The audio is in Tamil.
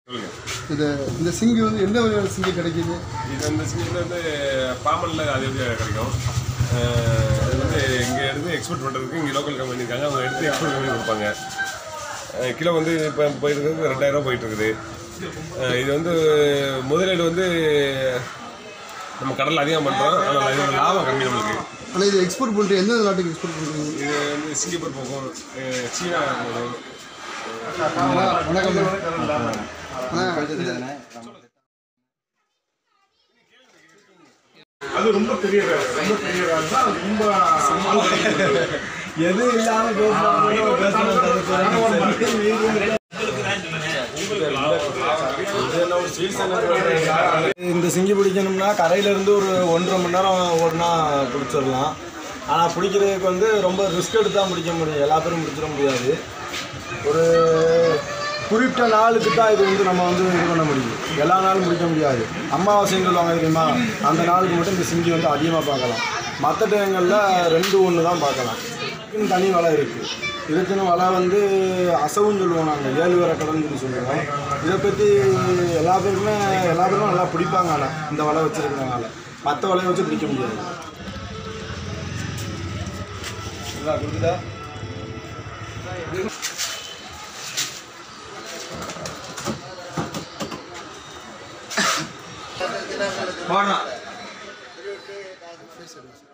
சொல்லுங்க இது இந்த சிங்கி வந்து எந்த வகையான சிங்கி கிடைக்குது இது வந்து ஸ்கீம் வந்து பாமனில் அது எப்படி கிடைக்கும் அஹ் இது வந்து இங்கே எடுத்து எக்ஸ்போர்ட் பண்ணுறதுக்கு இங்கே லோக்கல் கம்பெனி இருக்காங்க அவங்க எடுத்து எக்ஸ்போர்ட் பண்ணி கொடுப்பாங்க அஹ் கிலோ வந்து இப்போ போயிட்டு இருக்குது ரெண்டாயிரம் ரூபா போயிட்டு இருக்குது அஹ் இது வந்து முதலீடு வந்து நம்ம கடலில் அதிகம் பண்ணுறோம் ஆனால் இதோட லாபம் கம்மி நம்மளுக்கு ஆனால் இது எக்ஸ்போர்ட் பண்ணிட்டு எந்த நாட்டுக்கு எக்ஸ்போர்ட் பண்ணுறீங்க இது வந்து சிங்கப்பூர் போகும் அஹ் சீனா போகும் வணக்கம் அண்ணா அது ரொம்ப பெரிய வேலை ரொம்ப பெரிய வேலை தான் அது ரொம்ப எது இல்லாம இந்த சிங்கி பிடிக்கணும்னா கரையில இருந்து ஒரு ஒன்றரை மணி நேரம் ஓடினா பிடிச்சிடலாம் ஆனால் பிடிக்கிறதுக்கு வந்து ரொம்ப ரிஸ்க் எடுத்து தான் பிடிக்க முடியும் எல்லா பேரும் பிடிச்சிட முடியாது ஒரு குறிப்பிட்ட நாளுக்கு தான் இது வந்து நம்ம வந்து இது பண்ண முடியும் எல்லா நாளும் பிடிக்க முடியாது அமாவாசைன்னு சொல்லுவாங்க தெரியுமா அந்த நாளுக்கு மட்டும் இந்த சிங்கி வந்து அதிகமாக பார்க்கலாம் மற்ற டைங்களில் ரெண்டு ஒன்று தான் பார்க்கலாம் இதுக்குன்னு தனி வலை இருக்குது இதுக்குன்னு வலை வந்து அசவுன்னு சொல்லுவோம் நாங்கள் ஏழு வரை கடல்னு சொல்லி சொல்லுவோம் இதை பற்றி எல்லா பேருமே எல்லா பேருமே நல்லா பிடிப்பாங்க ஆனால் இந்த வலை வச்சுருக்கிறனால மற்ற வலையை வச்சு பிடிக்க முடியாது இதா, கொடுத்துட்டா பேசுகிறேன்